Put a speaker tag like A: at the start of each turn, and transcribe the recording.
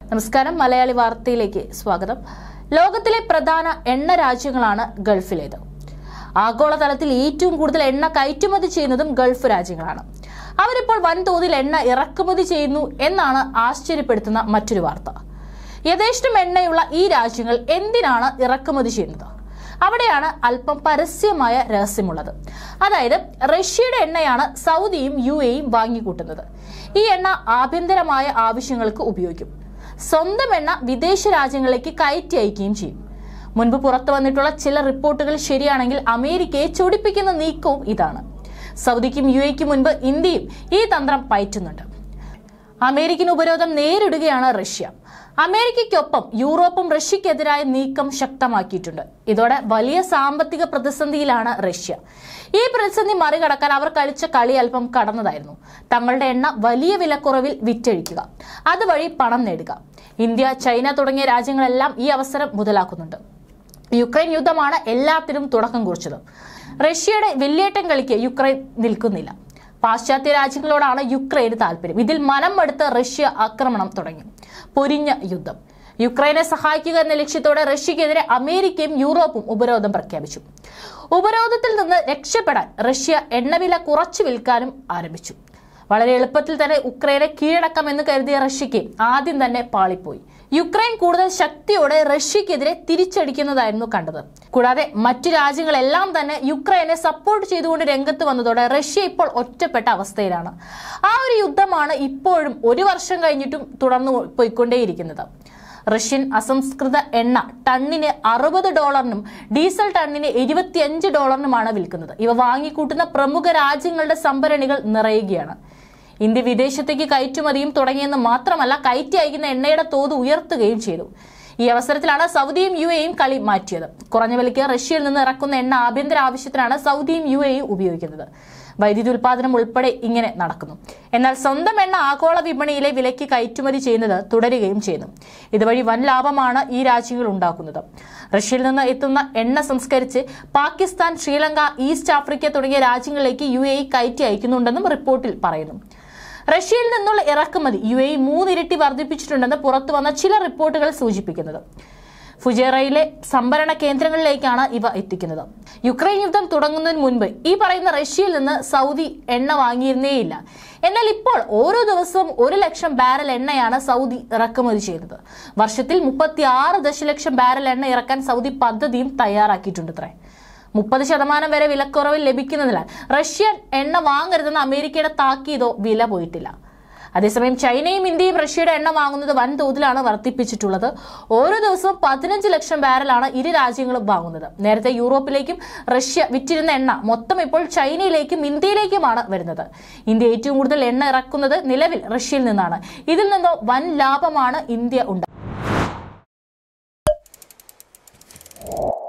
A: നമസ്കാരം മലയാളി വാർത്തയിലേക്ക് സ്വാഗതം ലോകത്തിലെ പ്രധാന എണ്ണ രാജ്യങ്ങളാണ് ഗൾഫിലേത് ആഗോളതലത്തിൽ ഏറ്റവും കൂടുതൽ എണ്ണ കയറ്റുമതി ചെയ്യുന്നതും ഗൾഫ് രാജ്യങ്ങളാണ് അവരിപ്പോൾ വൻതോതിൽ എണ്ണ ഇറക്കുമതി ചെയ്യുന്നു എന്നാണ് ആശ്ചര്യപ്പെടുത്തുന്ന മറ്റൊരു വാർത്ത യഥേഷ്ടം എണ്ണയുള്ള ഈ രാജ്യങ്ങൾ എന്തിനാണ് ഇറക്കുമതി ചെയ്യുന്നത് അവിടെയാണ് അല്പം പരസ്യമായ രഹസ്യമുള്ളത് അതായത് റഷ്യയുടെ എണ്ണയാണ് സൗദിയും യു എയും വാങ്ങിക്കൂട്ടുന്നത് ഈ എണ്ണ ആഭ്യന്തരമായ ആവശ്യങ്ങൾക്ക് ഉപയോഗിക്കും സ്വന്തം എണ്ണ വിദേശ രാജ്യങ്ങളിലേക്ക് കയറ്റി അയക്കുകയും ചെയ്യും മുൻപ് പുറത്തു വന്നിട്ടുള്ള ചില റിപ്പോർട്ടുകൾ ശരിയാണെങ്കിൽ അമേരിക്കയെ ചൊടിപ്പിക്കുന്ന നീക്കവും ഇതാണ് സൗദിക്കും യു എക്കും മുൻപ് ഇന്ത്യയും ഈ തന്ത്രം പയറ്റുന്നുണ്ട് അമേരിക്കൻ ഉപരോധം നേരിടുകയാണ് റഷ്യ അമേരിക്കയ്ക്കൊപ്പം യൂറോപ്പും റഷ്യക്കെതിരായ നീക്കം ശക്തമാക്കിയിട്ടുണ്ട് ഇതോടെ വലിയ സാമ്പത്തിക പ്രതിസന്ധിയിലാണ് റഷ്യ ഈ പ്രതിസന്ധി മറികടക്കാൻ അവർ കളിച്ച കളി അല്പം കടന്നതായിരുന്നു തങ്ങളുടെ എണ്ണ വലിയ വിലക്കുറവിൽ വിറ്റഴിക്കുക അതുവഴി പണം നേടുക ഇന്ത്യ ചൈന തുടങ്ങിയ രാജ്യങ്ങളെല്ലാം ഈ അവസരം മുതലാക്കുന്നുണ്ട് യുക്രൈൻ യുദ്ധമാണ് എല്ലാത്തിനും തുടക്കം കുറിച്ചത് റഷ്യയുടെ വെല്ലേട്ടം കളിക്ക് യുക്രൈൻ നിൽക്കുന്നില്ല പാശ്ചാത്യ രാജ്യങ്ങളോടാണ് യുക്രൈന് താല്പര്യം ഇതിൽ മനം മടുത്ത് റഷ്യ ആക്രമണം തുടങ്ങി പൊരിഞ്ഞ യുദ്ധം യുക്രൈനെ സഹായിക്കുക എന്ന ലക്ഷ്യത്തോടെ റഷ്യക്കെതിരെ അമേരിക്കയും യൂറോപ്പും ഉപരോധം പ്രഖ്യാപിച്ചു ഉപരോധത്തിൽ നിന്ന് രക്ഷപ്പെടാൻ റഷ്യ എണ്ണവില കുറച്ചു വിൽക്കാനും ആരംഭിച്ചു വളരെ എളുപ്പത്തിൽ തന്നെ ഉക്രൈനെ കീഴടക്കാമെന്ന് കരുതിയ റഷ്യക്ക് ആദ്യം തന്നെ പാളിപ്പോയി യുക്രൈൻ കൂടുതൽ ശക്തിയോടെ റഷ്യക്കെതിരെ തിരിച്ചടിക്കുന്നതായിരുന്നു കണ്ടത് കൂടാതെ മറ്റു രാജ്യങ്ങളെല്ലാം തന്നെ യുക്രൈനെ സപ്പോർട്ട് ചെയ്തുകൊണ്ട് രംഗത്ത് വന്നതോടെ റഷ്യ ഇപ്പോൾ ഒറ്റപ്പെട്ട അവസ്ഥയിലാണ് ആ ഒരു യുദ്ധമാണ് ഇപ്പോഴും ഒരു വർഷം കഴിഞ്ഞിട്ടും തുടർന്നു പോയിക്കൊണ്ടേയിരിക്കുന്നത് റഷ്യൻ അസംസ്കൃത എണ്ണ ടണ്ണിന് അറുപത് ഡോളറിനും ഡീസൽ ടണ്ണിന് എഴുപത്തിയഞ്ച് ഡോളറിനുമാണ് വിൽക്കുന്നത് ഇവ വാങ്ങിക്കൂട്ടുന്ന പ്രമുഖ രാജ്യങ്ങളുടെ സംഭരണികൾ നിറയുകയാണ് ഇന്ത്യ വിദേശത്തേക്ക് കയറ്റുമതിയും തുടങ്ങിയെന്ന് മാത്രമല്ല കയറ്റി അയക്കുന്ന എണ്ണയുടെ തോത് ഉയർത്തുകയും ചെയ്തു ഈ അവസരത്തിലാണ് സൗദിയും യു എയും കളി മാറ്റിയത് കുറഞ്ഞ വിലയ്ക്ക് റഷ്യയിൽ നിന്ന് ഇറക്കുന്ന എണ്ണ ആഭ്യന്തര ആവശ്യത്തിനാണ് സൗദിയും യു എയും ഉപയോഗിക്കുന്നത് വൈദ്യുതി ഉൽപാദനം ഉൾപ്പെടെ ഇങ്ങനെ നടക്കുന്നു എന്നാൽ സ്വന്തം എണ്ണ ആഗോള വിപണിയിലെ വിലയ്ക്ക് കയറ്റുമതി ചെയ്യുന്നത് തുടരുകയും ചെയ്യുന്നു ഇതുവഴി വൻ ലാഭമാണ് ഈ രാജ്യങ്ങൾ ഉണ്ടാക്കുന്നത് റഷ്യയിൽ നിന്ന് എത്തുന്ന എണ്ണ സംസ്കരിച്ച് പാകിസ്ഥാൻ ശ്രീലങ്ക ഈസ്റ്റ് ആഫ്രിക്ക തുടങ്ങിയ രാജ്യങ്ങളിലേക്ക് യു എ കയറ്റി അയക്കുന്നുണ്ടെന്നും റിപ്പോർട്ടിൽ പറയുന്നു റഷ്യയിൽ നിന്നുള്ള ഇറക്കുമതി യു എ മൂന്നിരട്ടി വർദ്ധിപ്പിച്ചിട്ടുണ്ടെന്ന് പുറത്തു വന്ന ചില റിപ്പോർട്ടുകൾ സൂചിപ്പിക്കുന്നത് ഫുജേറയിലെ സംഭരണ കേന്ദ്രങ്ങളിലേക്കാണ് ഇവ എത്തിക്കുന്നത് യുക്രൈൻ യുദ്ധം തുടങ്ങുന്നതിന് മുൻപ് ഈ പറയുന്ന റഷ്യയിൽ നിന്ന് സൗദി എണ്ണ വാങ്ങിയിരുന്നേയില്ല എന്നാൽ ഇപ്പോൾ ഓരോ ദിവസവും ഒരു ലക്ഷം ബാരൽ എണ്ണയാണ് സൗദി ഇറക്കുമതി ചെയ്തത് വർഷത്തിൽ മുപ്പത്തി ആറ് ദശലക്ഷം ബാരൽ എണ്ണ ഇറക്കാൻ സൗദി പദ്ധതിയും തയ്യാറാക്കിയിട്ടുണ്ടത്രേ മുപ്പത് ശതമാനം വരെ വിലക്കുറവിൽ ലഭിക്കുന്നതിനാൽ റഷ്യൻ എണ്ണ വാങ്ങരുതെന്ന് അമേരിക്കയുടെ താക്കീതോ വില പോയിട്ടില്ല അതേസമയം ചൈനയും ഇന്ത്യയും റഷ്യയുടെ എണ്ണ വാങ്ങുന്നത് വൻതോതിലാണ് വർദ്ധിപ്പിച്ചിട്ടുള്ളത് ഓരോ ദിവസവും പതിനഞ്ച് ലക്ഷം ബാരലാണ് ഇരു രാജ്യങ്ങളും വാങ്ങുന്നത് നേരത്തെ യൂറോപ്പിലേക്കും റഷ്യ വിറ്റിരുന്ന എണ്ണ മൊത്തം ഇപ്പോൾ ചൈനയിലേക്കും ഇന്ത്യയിലേക്കുമാണ് വരുന്നത് ഇന്ത്യ ഏറ്റവും കൂടുതൽ എണ്ണ ഇറക്കുന്നത് നിലവിൽ റഷ്യയിൽ നിന്നാണ് ഇതിൽ നിന്നോ വൻ ലാഭമാണ് ഇന്ത്യ ഉണ്ടാകുന്നത്